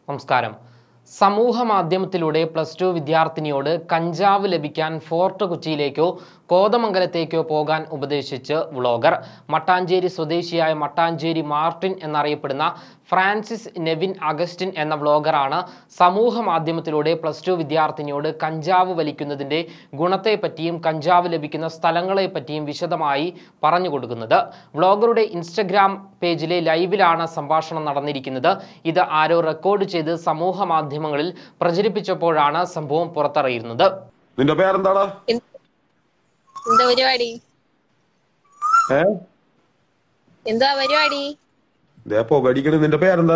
നമസ്കാരം സമൂഹ മാധ്യമത്തിലൂടെ പ്ലസ് ടു വിദ്യാർത്ഥിനിയോട് കഞ്ചാവ് ലഭിക്കാൻ ഫോർട്ട് കൊച്ചിയിലേക്കോ കോതമംഗലത്തേക്കോ പോകാൻ ഉപദേശിച്ച് വ്ളോഗർ മട്ടാഞ്ചേരി സ്വദേശിയായ മട്ടാഞ്ചേരി മാർട്ടിൻ എന്നറിയപ്പെടുന്ന ഫ്രാൻസിസ് നെവിൻ അഗസ്റ്റിൻ എന്ന വ്ളോഗറാണ് സമൂഹ മാധ്യമത്തിലൂടെ പ്ലസ് ടു വിദ്യാർത്ഥിനിയോട് കഞ്ചാവ് വലിക്കുന്നതിൻ്റെ ഗുണത്തെപ്പറ്റിയും കഞ്ചാവ് ലഭിക്കുന്ന സ്ഥലങ്ങളെപ്പറ്റിയും വിശദമായി പറഞ്ഞു കൊടുക്കുന്നത് വ്ളോഗറുടെ ഇൻസ്റ്റഗ്രാം പേജിലെ ലൈവിലാണ് സംഭാഷണം നടന്നിരിക്കുന്നത് ഇത് ആരോ റെക്കോർഡ് ചെയ്ത് സമൂഹ മാധ്യമങ്ങളിൽ പ്രചരിപ്പിച്ചപ്പോഴാണ് സംഭവം പുറത്തറിയുന്നത് നിന്റെ പേരെന്താടാ എന്ത്- എന്താ പരിപാടി ഏ എന്താ പരിപാടി ദേ പുകടിക്കണ് നിന്റെ പേരെന്താ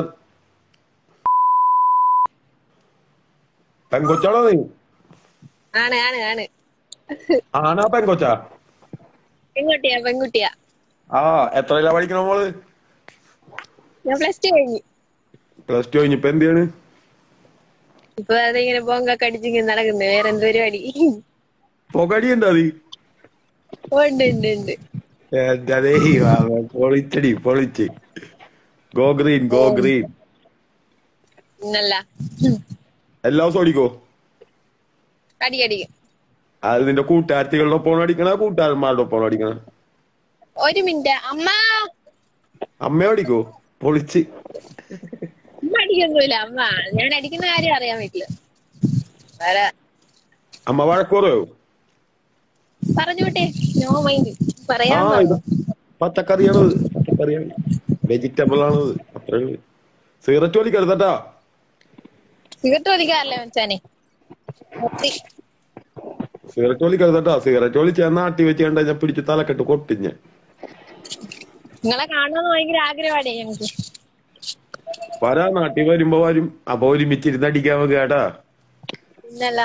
പെങ്കൊച്ചാണോ നീ ആണ് ആണ് ആണ് ആണാ പെങ്കൊച്ചാ പെൺകുട്ടിയാ പെൺകുട്ടിയാ ആ എത്രയിലാ പഠിക്കണ മോള് ഞാൻ പ്ലസ് ടു കഴിഞ്ഞു പ്ലസ് ടു കഴിഞ്ഞിപ്പോ എന്ത് ചെയ്യാണ് ഇപ്പൊ അതിങ്ങനെ ബോങ്കൊക്കെ അടിച്ചിങ്ങനെ നടക്കുന്നു വേറെ എന്ത് പരിപാടി പുകടി ഉണ്ടാ നീ ഉണ്ട് ഉണ്ട് ഉണ്ട് എന്റെ ദൈവമേ, പൊളിച്ചടി പൊളിച്ച് ഗോ ഗ്രീൻ ഗോ ഗ്രീൻ ഇന്നല്ല എല്ലാ ദിവസവും അടിക്കോ അടി അടിക്കും അത് നിന്റെ കൂട്ടുകാരത്തികളുടെ ഒപ്പം അടിക്കണ കൂട്ടുകാരന്മാരുടെ ഒപ്പം അടിക്കണ ഒരു മിനിറ്റ് അമ്മ അമ്മ അടിക്കോ പൊളിച്ച് അമ്മ അടിക്കൊന്നുമില്ല അമ്മ ഞാൻ അടിക്കുന്ന കാര്യം അറിയാൻ പറ്റില്ല വേറെ അമ്മ വഴക്ക് പറയോ പറഞ്ഞോട്ടെ നോ മൈൻഡ് ആ പറയാൻ ഇത് പച്ചക്കറിയാണത് പച്ചക്കറിയാണ് വെജിറ്റബിൾ ആണത് അത്രേ ഉള്ളൂ സിഗരറ്റ് വലിക്കരുതട്ടാ സിഗരറ്റ് വലിക്കാറില്ലേ മച്ചാനെ നിർത്തി. സിഗരറ്റ് വലിക്കരുതട്ടാ സിഗരറ്റ് വലിച്ച നാട്ടി വെച്ച് കണ്ട ഞാൻ പിടിച്ച് തലക്കെട്ട് കൊട്ടിഞ്ഞ നിങ്ങളെ കാണണമെന്ന് ഭയങ്കര ആഗ്രഹമാണ് ഞങ്ങക്ക് വരാ നാട്ടിൽ വരുമ്പോ വരും അപ്പൊ ഒരുമിച്ചിരുന്ന് അടിക്കാൻ കേട്ടാ പിന്നല്ല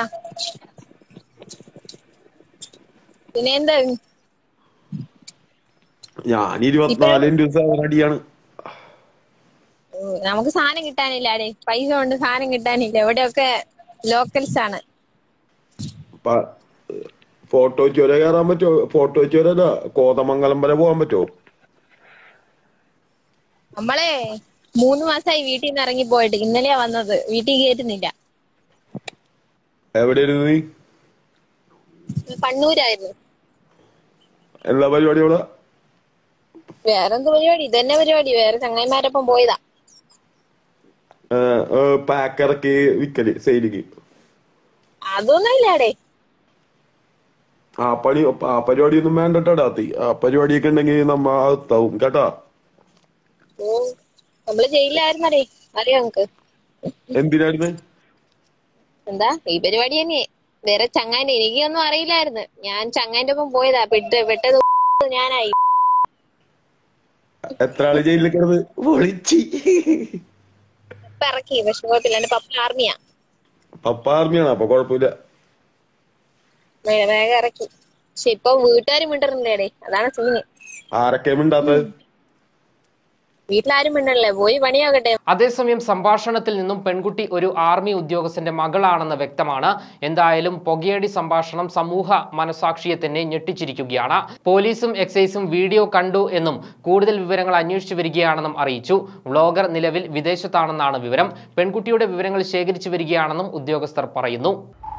പിന്നെ എന്താ ഞാൻ ഇരുപത്തിനാലിന് ദിവസം അടിയാണ് ഉം, നമുക്ക് സാധനം കിട്ടാനില്ല അടേ പൈസ കൊണ്ട് സാധനം കിട്ടാനില്ല ഇവിടെയൊക്കെ ലോക്കൽസ് ആണ് ഫോട്ടോ ചോര കയറാൻ പറ്റുമോ ഫോട്ടോ ചോരല്ല കോതമംഗലം വരെ പോകാൻ പറ്റുമോ നമ്മളെ മൂന്ന് മാസമായി വീട്ടിൽ നിന്ന് ഇറങ്ങി പോയിട്ട് ഇന്നലെയാ വന്നത് വീട്ടിൽ കയറ്റുന്നില്ല എവിടെയായിരുന്നു നീ കണ്ണൂരായിരുന്നു എന്താ പരിപാടി അവിടെ വേറെ എന്ത് പരിപാടി ഇതന്നെ പരിപാടി വേറെ ചങ്ങായിമാരൊപ്പം പോയതാ പാക്ക് ഇറക്കി വിക്കല് സെയിലിക്ക് അതൊന്നും ഇല്ല അടേ ആ പണി ആ പരിപാടിയൊന്നും വേണ്ടട്ടാ തീ ആ പരിപാടിയൊക്കെ ഉണ്ടെങ്കിൽ നമ്മ അകത്താവും കേട്ടാ ഓ നമ്മള് ജയിലിലായിരുന്നടേ അറിയോ നമുക്ക് എന്തിനായിരുന്നു എന്താ ഈ പരിപാടി തന്നെ വേറെ ചങ്ങാന്റെ എനിക്കൊന്നും അറിയില്ലായിരുന്നു ഞാൻ ചങ്ങാന്റെ ഒപ്പം പോയതാ പെട്ട് പെട്ടത് ഞാനായി എത്ര ആള് ജയിലിൽ കിടന്ന് പൊളിച്ച് ഇപ്പൊ ഇറക്കി പക്ഷെ കുഴപ്പമില്ല എന്റെ പപ്പ ആർമിയാ പപ്പ ആർമിയാണ് അപ്പൊ കൊഴപ്പില്ല വേ- വേഗം ഇറക്കി പക്ഷെ ഇപ്പൊ വീട്ടുകാരും മിണ്ടറില്ലേ അതാണ് സീന് ആരൊക്കെ മിണ്ടാത്തത് വീട്ടിലാരും മിണ്ടല്ലേ പോയി പണിയാകട്ടെ അതേസമയം സംഭാഷണത്തിൽ നിന്നും പെൺകുട്ടി ഒരു ആർമി ഉദ്യോഗസ്ഥന്റെ മകളാണെന്ന് വ്യക്തമാണ് എന്തായാലും പുകയടി സംഭാഷണം സമൂഹ മനസാക്ഷിയെ തന്നെ ഞെട്ടിച്ചിരിക്കുകയാണ് പോലീസും എക്സൈസും വീഡിയോ കണ്ടു എന്നും കൂടുതൽ വിവരങ്ങൾ അന്വേഷിച്ചു വരികയാണെന്നും അറിയിച്ചു വ്ളോഗർ നിലവിൽ വിദേശത്താണെന്നാണ് വിവരം പെൺകുട്ടിയുടെ വിവരങ്ങൾ ശേഖരിച്ചു വരികയാണെന്നും ഉദ്യോഗസ്ഥർ പറയുന്നു